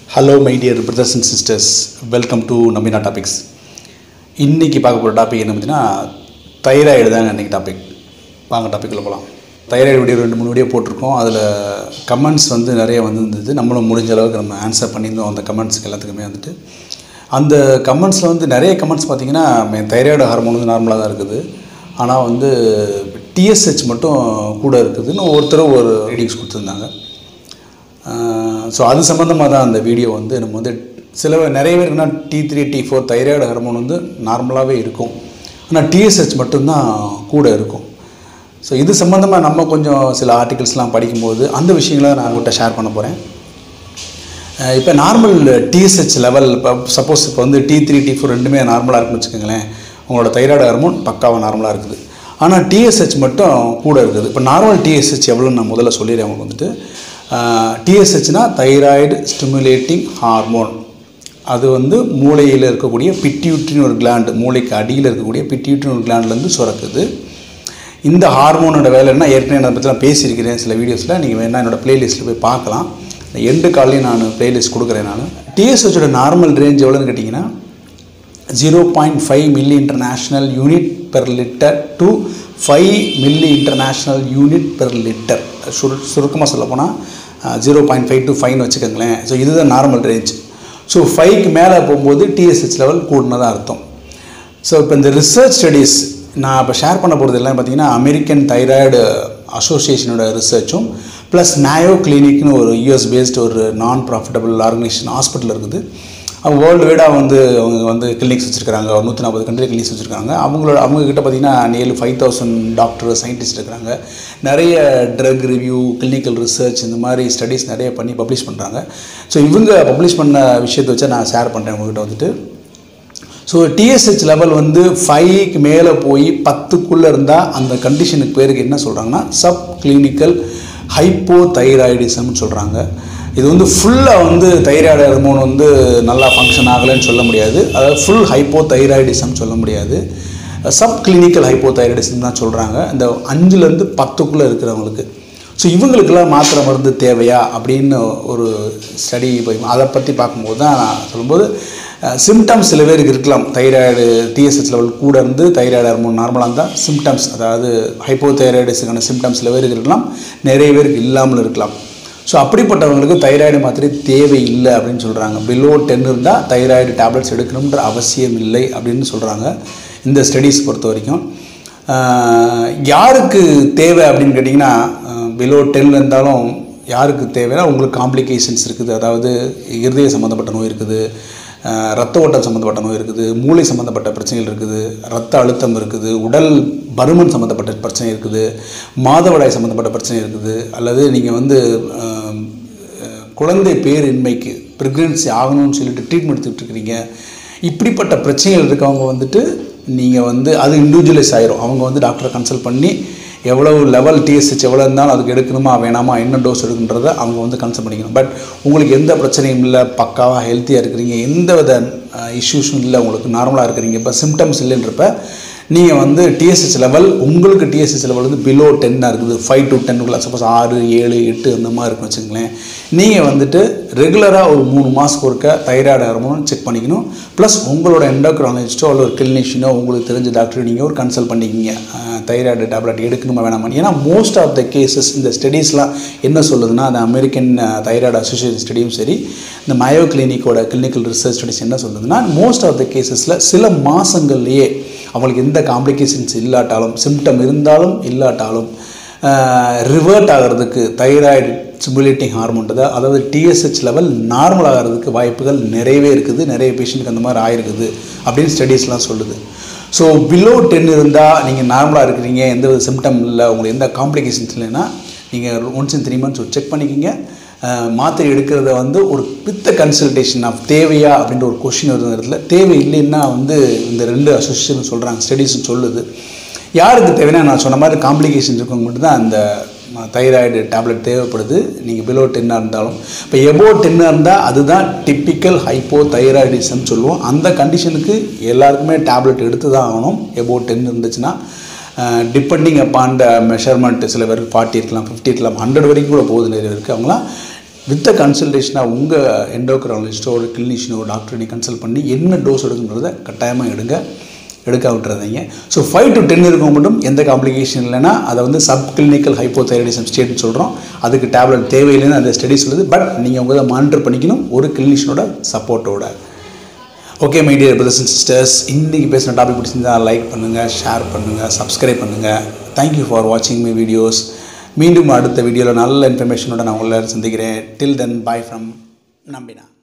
hello my dear brothers and sisters welcome to நம்பினா topics இன்றைக்கி பார்க்க போகிற டாபிக் என்ன பார்த்தீங்கன்னா தைராய்டு தாங்க இன்றைக்கி டாபிக் வாங்க டாப்பிக்கில் போகலாம் தைராய்டு வீடியோ ரெண்டு மூணு வீடியோ போட்டிருக்கோம் அதில் கமெண்ட்ஸ் வந்து நிறைய வந்திருந்தது நம்மளும் முடிஞ்ச அளவுக்கு நம்ம ஆன்சர் பண்ணியிருந்தோம் அந்த கமெண்ட்ஸ்க்கு எல்லாத்துக்குமே வந்துட்டு அந்த கமெண்ட்ஸில் வந்து நிறைய கமெண்ட்ஸ் பார்த்தீங்கன்னா தைராய்டு ஹார்மோன் வந்து நார்மலாக தான் இருக்குது ஆனால் வந்து டிஎஸ்ஹெச் மட்டும் கூட இருக்குதுன்னு ஒருத்தரும் ஒரு ரீடிங்ஸ் கொடுத்துருந்தாங்க ஸோ அது சம்மந்தமாக தான் அந்த வீடியோ வந்து நம்ம வந்து சில நிறைய பேருக்குன்னா T three T four thyroid hormone வந்து நார்மலாகவே இருக்கும் ஆனால் டிஎஸ்ஹெச் மட்டும்தான் கூட இருக்கும் ஸோ இது சம்மந்தமாக நம்ம கொஞ்சம் சில ஆர்டிகல்ஸ்லாம் படிக்கும்போது அந்த விஷயங்களை நான் உங்கள்கிட்ட ஷேர் பண்ண போகிறேன் இப்போ நார்மல் டிஎஸ்ஹெச் லெவல் இப்போ சப்போஸ் இப்போ வந்து டி த்ரீ டி ஃபோர் ரெண்டுமே நார்மலாக இருக்குன்னு வச்சுக்கோங்களேன் உங்களோட தைராய்டு ஹார்மோன் பக்காவாக நார்மலாக இருக்குது ஆனால் டிஎஸ்ஹெச் மட்டும் கூட இருக்குது இப்போ நார்மல் டிஎஸ்ஹெச் எவ்வளோன்னு நான் முதல்ல சொல்லிடுறேன் உங்களுக்கு வந்துட்டு டிஎஸ்ஹெச்னா தைராய்டு ஸ்டிமுலேட்டிங் ஹார்மோன் அது வந்து மூளையில் இருக்கக்கூடிய பிட்யூட்ரின்னு ஒரு கிளாண்டு மூளைக்கு அடியில் இருக்கக்கூடிய பிட்யூட்ரின் ஒரு கிளாண்ட்லேருந்து சுரக்குது இந்த ஹார்மோனோட வேலை என்ன ஏற்கனவே அதை பற்றி நான் பேசியிருக்கிறேன் சில வீடியோஸில் நீங்கள் வேணால் என்னோடய ப்ளேலிஸ்ட்டில் போய் பார்க்கலாம் எண்டு காலையும் நான் ப்ளேலிஸ்ட் கொடுக்குறேன் நான் டிஎஸ்ஹெச்சோட நார்மல் ரேஞ்ச் எவ்வளோன்னு கேட்டிங்கன்னா zero point five milli international unit per litre to five milli international unit per litre சுரு சுருக்கமாக சொல்லப்போனால் ஜீரோ பாயிண்ட் ஃபைவ் டு ஃபைவ்னு வச்சுக்கோங்களேன் ஸோ இதுதான் நார்மல் ரேஞ்ச் ஸோ ஃபைவ்க்கு மேலே போகும்போது டிஎஸ்ஹெச் லெவல் கூடுனதாக அர்த்தம் ஸோ இப்போ இந்த ரிசர்ச் ஸ்டடீஸ் நான் இப்போ ஷேர் பண்ண போகிறது எல்லாம் பார்த்தீங்கன்னா அமெரிக்கன் தைராய்டு அசோசியேஷனோட ரிசர்ச்சும் ப்ளஸ் நாயோ கிளினிக்னு ஒரு யூஎஸ் பேஸ்டு ஒரு நான் ப்ராஃபிட்டபிள் ஆர்கனைசேஷன் ஹாஸ்பிட்டல் இருக்குது அவங்க வேர்ல்டு வைடாக வந்து அவங்க வந்து கிளினிக்ஸ் வச்சுருக்காங்க ஒரு நூற்றி நாற்பது கண்ட்ரி கிளினிக்ஸ் வச்சுருக்காங்க அவங்களோட அவங்கக்கிட்ட பார்த்தீங்கன்னா nearly five thousand doctor scientist இருக்கிறாங்க நிறைய ட்ரக் ரிவ்யூ கிளினிக்கல் ரிசர்ச் இந்த மாதிரி ஸ்டடீஸ் நிறைய பண்ணி பப்ளிஷ் பண்ணுறாங்க ஸோ இவங்க பப்ளிஷ் பண்ண விஷயத்தை வச்சு நான் ஷேர் பண்ணுறேன் உங்கள்கிட்ட வந்துட்டு ஸோ டிஎஸ்ஹெச் லெவல் வந்து ஃபைவ்க்கு மேலே போய் பத்துக்குள்ளே இருந்தால் அந்த கண்டிஷனுக்கு பேருக்கு என்ன சொல்கிறாங்கன்னா சப் கிளினிக்கல் ஹைப்போ தைராய்டிசம்னு சொல்கிறாங்க இது வந்து ஃபுல்லாக வந்து தைராய்டு ஹார்மோன் வந்து நல்லா ஃபங்க்ஷன் ஆகலைன்னு சொல்ல முடியாது அதாவது ஃபுல் ஹைப்போ தைராய்டிசம் சொல்ல முடியாது சப் கிளினிக்கல் ஹைப்போ தைராய்டிசம் தான் சொல்கிறாங்க இந்த அஞ்சுலேருந்து பத்துக்குள்ளே இருக்கிறவங்களுக்கு ஸோ இவங்களுக்கெல்லாம் மாத்திரை மருந்து தேவையா அப்படின்னு ஒரு ஸ்டடி போய் அதை பற்றி பார்க்கும்போது தான் நான் சொல்லும்போது சிம்டம்ஸ் சில பேருக்கு இருக்கலாம் தைராய்டு டிஎஸ்எஸ் லெவல் கூட இருந்து தைராய்டு ஹார்மோன் நார்மலாக இருந்தால் சிம்டம்ஸ் அதாவது ஹைப்போ தைராய்டிஸுக்கான சிம்டம்ஸ் சில பேருக்கு இருக்கலாம் நிறைய பேருக்கு இல்லாமல் இருக்கலாம் ஸோ அப்படிப்பட்டவங்களுக்கு தைராய்டு மாத்திரை தேவை இல்லை அப்படின்னு சொல்கிறாங்க பிலோ டென் இருந்தால் தைராய்டு டேப்லெட்ஸ் எடுக்கணுன்ற அவசியம் இல்லை அப்படின்னு சொல்கிறாங்க இந்த ஸ்டடீஸ் பொறுத்த வரைக்கும் யாருக்கு தேவை அப்படின்னு கேட்டிங்கன்னா பிலோ டென் இருந்தாலும் யாருக்கு தேவைன்னா உங்களுக்கு காம்ப்ளிகேஷன்ஸ் இருக்குது அதாவது இருதய சம்மந்தப்பட்ட நோய் இருக்குது ரத்த ஓட்டம் சம்மந்தப்பட்ட நோய் இருக்குது மூளை சம்மந்தப்பட்ட பிரச்சனைகள் இருக்குது ரத்த அழுத்தம் இருக்குது உடல் பருமன் சம்மந்தப்பட்ட பிரச்சனை இருக்குது மாதவிடாய் சம்மந்தப்பட்ட பிரச்சனை இருக்குது அல்லது நீங்கள் வந்து குழந்தை பேரின்மைக்கு ப்ரெக்னென்சி ஆகணும்னு சொல்லிட்டு ட்ரீட்மெண்ட் எடுத்துகிட்டு இருக்கிறீங்க இப்படிப்பட்ட பிரச்சனைகள் இருக்கவங்க வந்துட்டு நீங்கள் வந்து அது இண்டிவிஜுவலைஸ் ஆயிரும் அவங்க வந்து டாக்டரை கன்சல்ட் பண்ணி எவ்வளோ லெவல் டிஎஸ்ஹெச் எவ்வளோ இருந்தாலும் அதுக்கு எடுக்கணுமா வேணாமா என்ன டோஸ் எடுக்குன்றதை அவங்க வந்து கன்சல்ட் பண்ணிக்கணும் பட் உங்களுக்கு எந்த பிரச்சனையும் இல்லை பக்காவாக ஹெல்த்தியாக இருக்கிறீங்க எந்த வித இஷ்யூஸும் இல்லை உங்களுக்கு நார்மலாக இருக்கிறீங்க இப்போ சிம்டம்ஸ் இல்லைன்றப்ப நீங்கள் வந்து டிஎஸ்ஹெச் லெவல் உங்களுக்கு டிஎஸ்ஹெச் லெவல் வந்து பிலோ டென்னாக இருக்குது ஃபைவ் டு டென்னுக்குள்ள சப்போஸ் ஆறு ஏழு எட்டு அந்த மாதிரி இருக்குன்னு வச்சுங்களேன் நீங்கள் வந்துட்டு ரெகுலராக ஒரு மூணு மாதத்துக்கு ஒருக்க தைராய்டு ஹார்மோன் செக் பண்ணிக்கணும் ப்ளஸ் உங்களோட எண்டோக்ராலஜிஸ்ட்டோ அல்ல ஒரு கிளினிஷியனோ உங்களுக்கு தெரிஞ்ச டாக்டர் நீங்கள் ஒரு கன்சல்ட் பண்ணிக்கிங்க தைராய்டு டேப்லெட் எடுக்கணுமா வேணாமா ஏன்னா மோஸ்ட் ஆஃப் த கேசஸ் இந்த ஸ்டடீஸ்லாம் என்ன சொல்லுதுன்னா அந்த அமெரிக்கன் தைராய்டு அசோசியேஷன் ஸ்டடியும் சரி இந்த மயோ கிளினிக்கோட கிளினிக்கல் ரிசர்ச் ஸ்டடிஸ் என்ன சொல்லுதுன்னா மோஸ்ட் ஆஃப் த கேசஸில் சில மாதங்கள்லேயே அவங்களுக்கு எந்த காம்ப்ளிகேஷன்ஸ் இல்லாட்டாலும் சிம்டம் இருந்தாலும் இல்லாட்டாலும் ரிவர்ட் ஆகிறதுக்கு தைராய்டு ஸ்டிமுலேட்டிங் ஹார்மோன்றது அதாவது டிஎஸ்ஹெச் லெவல் நார்மல் ஆகிறதுக்கு வாய்ப்புகள் நிறையவே இருக்குது நிறைய பேஷண்ட்டுக்கு அந்த மாதிரி ஆயிருக்குது அப்படின்னு ஸ்டடீஸ்லாம் சொல்லுது ஸோ பிலோ டென் இருந்தால் நீங்கள் நார்மலாக இருக்கிறீங்க எந்த வித சிம்டம் இல்லை உங்களுக்கு எந்த காம்ப்ளிகேஷன்ஸ் இல்லைன்னா நீங்கள் once in three months check பண்ணிக்கிங்க மாத்திரை எடுக்கிறத வந்து ஒரு பித்த கன்சல்டேஷன் ஆஃப் தேவையா அப்படின்ற ஒரு கொஷின் வருது இடத்துல தேவை இல்லைன்னா வந்து இந்த ரெண்டு அசோசியேஷன் சொல்கிறாங்க ஸ்டடீஸும் சொல்லுது யாருக்கு தேவைன்னா நான் சொன்ன மாதிரி காம்ப்ளிகேஷன் இருக்கவங்க மட்டும்தான் அந்த தைராய்டு டேப்லெட் தேவைப்படுது நீங்கள் பிலோ டென்னாக இருந்தாலும் இப்போ எபோ டென்னாக இருந்தால் அதுதான் டிப்பிக்கல் ஹைப்போ தைராய்டிசம் சொல்லுவோம் அந்த கண்டிஷனுக்கு எல்லாருக்குமே டேப்லெட் எடுத்து தான் ஆகணும் எபோ டென் இருந்துச்சுன்னா டிபெண்டிங் அப்பான் த மெஷர்மெண்ட் சில பேருக்கு ஃபார்ட்டி இருக்கலாம் ஃபிஃப்டி இருக்கலாம் ஹண்ட்ரட் வரைக்கும் கூட போகுது நிறைய இருக்குது அவங்களாம் வித் கன்சல்டேஷனாக உங்கள் எண்டோக்ராலஜிஸ்டோ ஒரு கிளினிஷனோ டாக்டரை நீ கன்சல்ட் பண்ணி என்ன டோஸ் எடுக்குன்றதை கட்டாயமாக எடுங்க எடுக்க விட்டுறாதீங்க ஸோ ஃபைவ் டு டென் இருக்கவங்க மட்டும் எந்த காம்ப்ளிகேஷன் இல்லைன்னா அதை வந்து சப் கிளினிக்கல் ஹைப்போதைரடிசம் ஸ்டேட்னு சொல்கிறோம் அதுக்கு டேப்லெட் தேவையில்லைன்னு அந்த ஸ்டடி சொல்லுது பட் நீங்கள் உங்களை மானிட்டர் பண்ணிக்கணும் ஒரு கிளினிஷனோட சப்போர்ட்டோட okay my dear brothers and sisters இன்றைக்கி பேசின டாபிக் பிடிச்சிருந்தா லைக் பண்ணுங்கள் ஷேர் பண்ணுங்கள் சப்ஸ்கிரைப் பண்ணுங்கள் தேங்க்யூ ஃபார் வாட்சிங் மை வீடியோஸ் மீண்டும் அடுத்த வீடியோவில் நல்ல இன்ஃபர்மேஷனோட நான் உங்களை சந்திக்கிறேன் டில் தென் பாய் ஃப்ரம் நம்பினா